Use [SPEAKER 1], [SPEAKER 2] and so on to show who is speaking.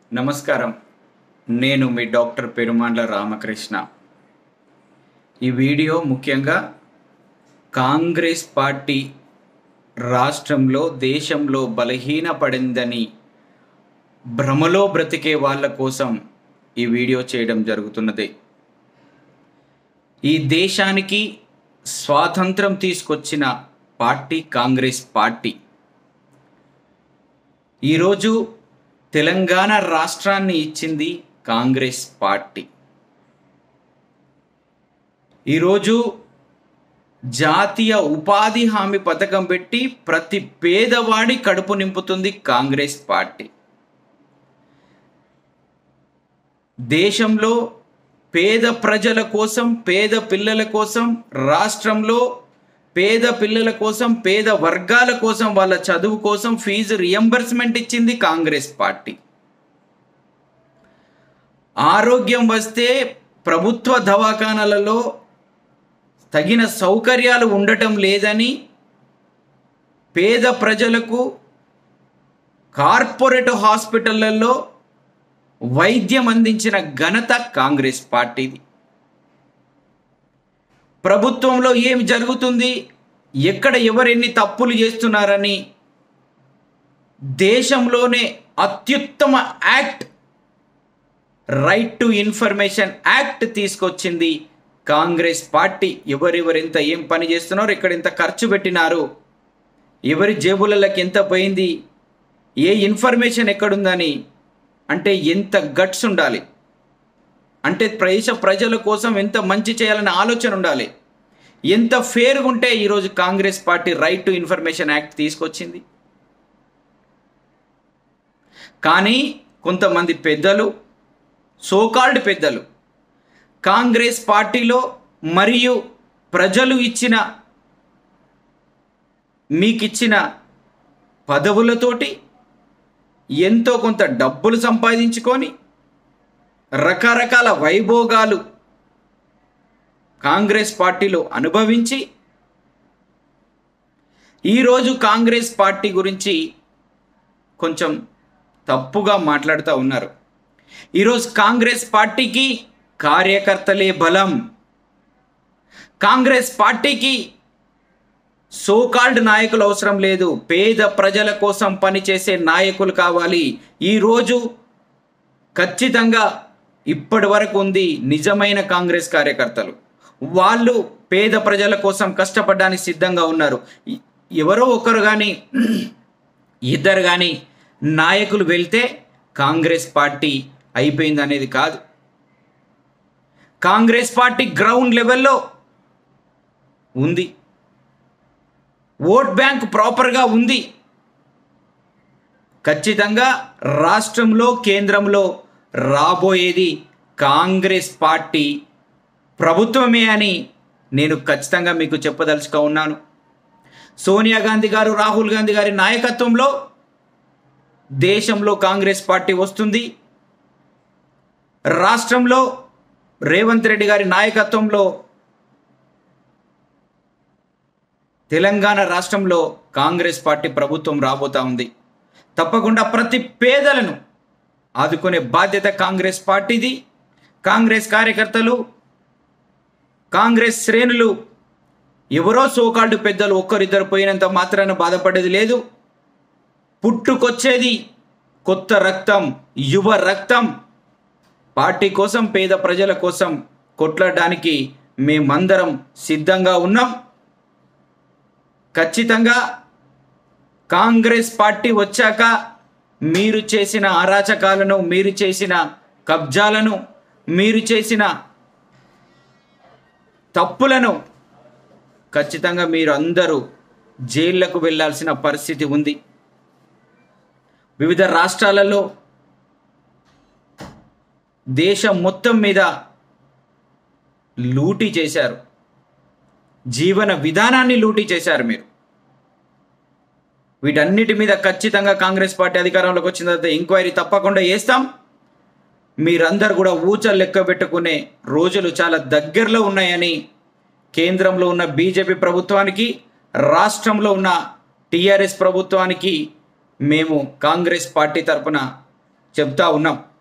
[SPEAKER 1] నమస్కారం నేను మీ డాక్టర్ పెరుమాండ్ల రామకృష్ణ ఈ వీడియో ముఖ్యంగా కాంగ్రెస్ పార్టీ రాష్ట్రంలో దేశంలో బలహీనపడిందని భ్రమలో బ్రతికే వాళ్ళ కోసం ఈ వీడియో చేయడం జరుగుతున్నది ఈ దేశానికి స్వాతంత్రం తీసుకొచ్చిన పార్టీ కాంగ్రెస్ పార్టీ ఈరోజు తెలంగాణ రాష్ట్రాన్ని ఇచ్చింది కాంగ్రెస్ పార్టీ ఈరోజు జాతీయ ఉపాధి హామీ పథకం పెట్టి ప్రతి పేదవాడి కడుపు నింపుతుంది కాంగ్రెస్ పార్టీ దేశంలో పేద ప్రజల కోసం పేద పిల్లల కోసం రాష్ట్రంలో పేద పిల్లల కోసం పేద వర్గాల కోసం వాళ్ళ చదువు కోసం ఫీజు రియంబర్స్మెంట్ ఇచ్చింది కాంగ్రెస్ పార్టీ ఆరోగ్యం వస్తే ప్రభుత్వ దవాఖానాలలో తగిన సౌకర్యాలు ఉండటం లేదని పేద ప్రజలకు కార్పొరేట్ హాస్పిటళ్లలో వైద్యం అందించిన ఘనత కాంగ్రెస్ పార్టీది ప్రభుత్వంలో ఏం జరుగుతుంది ఎక్కడ ఎవరెన్ని తప్పులు చేస్తున్నారని దేశంలోనే అత్యుత్తమ act right to information act తీసుకొచ్చింది కాంగ్రెస్ పార్టీ ఎవరెవరెంత ఏం పని చేస్తున్నారో ఇక్కడ ఎంత ఖర్చు పెట్టినారు ఎవరి జేబులకి ఎంత పోయింది ఏ ఇన్ఫర్మేషన్ ఎక్కడుందని అంటే ఎంత గట్స్ ఉండాలి అంటే దేశ ప్రజల కోసం ఎంత మంచి చేయాలనే ఆలోచన ఉండాలి ఎంత ఫేర్గా ఉంటే ఈరోజు Congress party right to information act తీసుకొచ్చింది కానీ కొంతమంది పెద్దలు సోకాల్డ్ పెద్దలు కాంగ్రెస్ పార్టీలో మరియు ప్రజలు ఇచ్చిన మీకిచ్చిన పదవులతోటి ఎంతో కొంత డబ్బులు సంపాదించుకొని రకరకాల వైభోగాలు కాంగ్రెస్ పార్టీలో అనుభవించి ఈరోజు కాంగ్రెస్ పార్టీ గురించి కొంచెం తప్పుగా మాట్లాడుతూ ఉన్నారు ఈరోజు కాంగ్రెస్ పార్టీకి కార్యకర్తలే బలం కాంగ్రెస్ పార్టీకి సోకాల్డ్ నాయకులు అవసరం లేదు పేద ప్రజల కోసం పనిచేసే నాయకులు కావాలి ఈరోజు ఖచ్చితంగా ఇప్పటి వరకు ఉంది నిజమైన కాంగ్రెస్ కార్యకర్తలు వాళ్ళు పేద ప్రజల కోసం కష్టపడడానికి సిద్ధంగా ఉన్నారు ఎవరో ఒకరు కానీ ఇద్దరు కానీ నాయకులు వెళ్తే కాంగ్రెస్ పార్టీ అయిపోయింది అనేది కాదు కాంగ్రెస్ పార్టీ గ్రౌండ్ లెవెల్లో ఉంది ఓట్ బ్యాంక్ ప్రాపర్గా ఉంది ఖచ్చితంగా రాష్ట్రంలో కేంద్రంలో రాబోయేది కాంగ్రెస్ పార్టీ ప్రభుత్వమే అని నేను ఖచ్చితంగా మీకు చెప్పదలుచుకో ఉన్నాను సోనియా గాంధీ గారు రాహుల్ గాంధీ గారి నాయకత్వంలో దేశంలో కాంగ్రెస్ పార్టీ వస్తుంది రాష్ట్రంలో రేవంత్ రెడ్డి గారి నాయకత్వంలో తెలంగాణ రాష్ట్రంలో కాంగ్రెస్ పార్టీ ప్రభుత్వం రాబోతా ఉంది తప్పకుండా ప్రతి పేదలను ఆదుకునే బాధ్యత కాంగ్రెస్ పార్టీది కాంగ్రెస్ కార్యకర్తలు కాంగ్రెస్ శ్రేణులు ఎవరో సోకాళ్ళు పెద్దలు ఒక్కరిద్దరు పోయినంత మాత్రాన బాధపడేది లేదు పుట్టుకొచ్చేది కొత్త రక్తం యువ రక్తం పార్టీ కోసం పేద ప్రజల కోసం కొట్లాడడానికి మేమందరం సిద్ధంగా ఉన్నాం ఖచ్చితంగా కాంగ్రెస్ పార్టీ వచ్చాక మీరు చేసిన అరాచకాలను మీరు చేసిన కబ్జాలను మీరు చేసిన తప్పులను ఖచ్చితంగా మీరు అందరూ జైళ్లకు వెళ్ళాల్సిన పరిస్థితి ఉంది వివిధ రాష్ట్రాలలో దేశం మొత్తం మీద లూటీ చేశారు జీవన విధానాన్ని లూటీ చేశారు మీరు వీటన్నిటి మీద ఖచ్చితంగా కాంగ్రెస్ పార్టీ అధికారంలోకి వచ్చిన తర్వాత ఎంక్వైరీ తప్పకుండా వేస్తాం మీరందరూ కూడా ఊచలు లెక్క పెట్టుకునే రోజులు చాలా దగ్గరలో ఉన్నాయని కేంద్రంలో ఉన్న బీజేపీ ప్రభుత్వానికి రాష్ట్రంలో ఉన్న టీఆర్ఎస్ ప్రభుత్వానికి మేము కాంగ్రెస్ పార్టీ తరపున చెప్తా ఉన్నాం